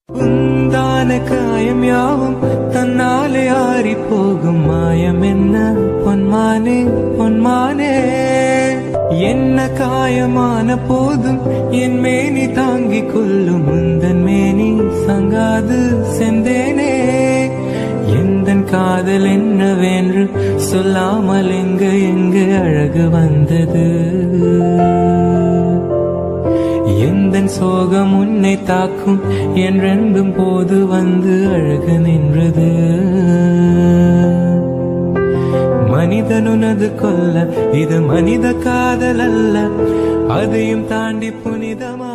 உந்தான காயம் யாவும் தன்னாலே ஆறி போகும் மாயம் என்ன பொன்மானே பொன்மானே என்ன காயமான போதும் என் மேனி தாங்கிக் கொள்ளும் உந்தன் மேனி சங்காது செந்தேனே எந்தன் காதல் என்னவென்று சொல்லாமல் எங்கு எங்கு அழகு வந்தது எந்தன் சோகம் உன்னை தாக்கும் என்றென்றும் போது வந்து அழகு நின்றது மனிதனுனது கொல்ல இது மனித காதல் அல்ல அதையும் தாண்டி புனிதமா